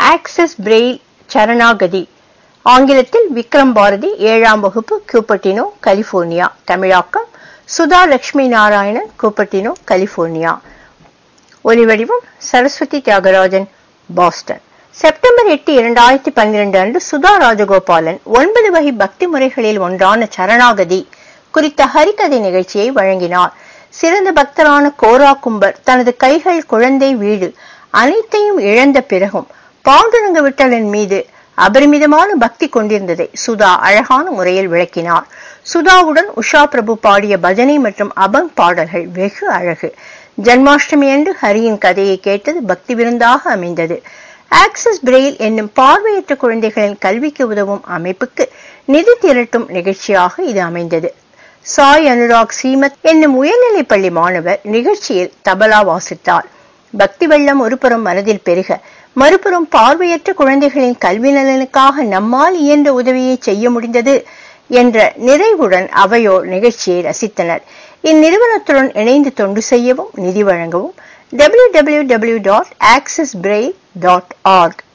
access Braille சரணாகதி ஆங்கிலத்தில் விக்ரம் பாரதி ஏழாம் வகுப்பு கியூபட்டினோ கலிபோர்னியா தமிழாக்கம் சுதா லட்சுமி நாராயணன் கூப்பட்டினோ கலிபோர்னியா ஒலிவடிவம் சரஸ்வதி தியாகராஜன் பாஸ்டன் செப்டம்பர் எட்டு இரண்டாயிரத்தி பன்னிரண்டு அன்று சுதா ராஜகோபாலன் ஒன்பது வகை பக்தி முறைகளில் ஒன்றான சரணாகதி குறித்த ஹரிகதை நிகழ்ச்சியை வழங்கினார் சிறந்த பக்தரான கோரா கும்பர் தனது கைகள் குழந்தை வீடு அனைத்தையும் இழந்த பிறகும் பாண்டுரங்க விட்டலன் மீது அபரிமிதமான பக்தி கொண்டிருந்ததை சுதா அழகான முறையில் விளக்கினார் சுதாவுடன் உஷா பிரபு பாடிய பஜனை மற்றும் அபங் பாடல்கள் வெகு அழகு ஜன்மாஷ்டமி அன்று ஹரியின் கதையை கேட்டது பக்தி விருந்தாக அமைந்தது ஆக்சிஸ் பிரெயில் என்னும் பார்வையற்ற குழந்தைகளின் கல்விக்கு உதவும் அமைப்புக்கு நிதி திரட்டும் நிகழ்ச்சியாக இது அமைந்தது சாய் அனுராக் சீமத் என்னும் உயர்நிலைப் பள்ளி மாணவர் நிகழ்ச்சியில் தபலா வாசித்தார் பக்தி வெள்ளம் ஒருபுறம் மனதில் பெருக மறுபுறம் பார்வையற்ற குழந்தைகளின் கல்வி நலனுக்காக நம்மால் இயன்ற உதவியை செய்ய முடிந்தது என்ற நிறைவுடன் அவையோர் நிகழ்ச்சியை ரசித்தனர் இந்நிறுவனத்துடன் இணைந்து தொண்டு செய்யவும் நிதி வழங்கவும் www.accessbraille.org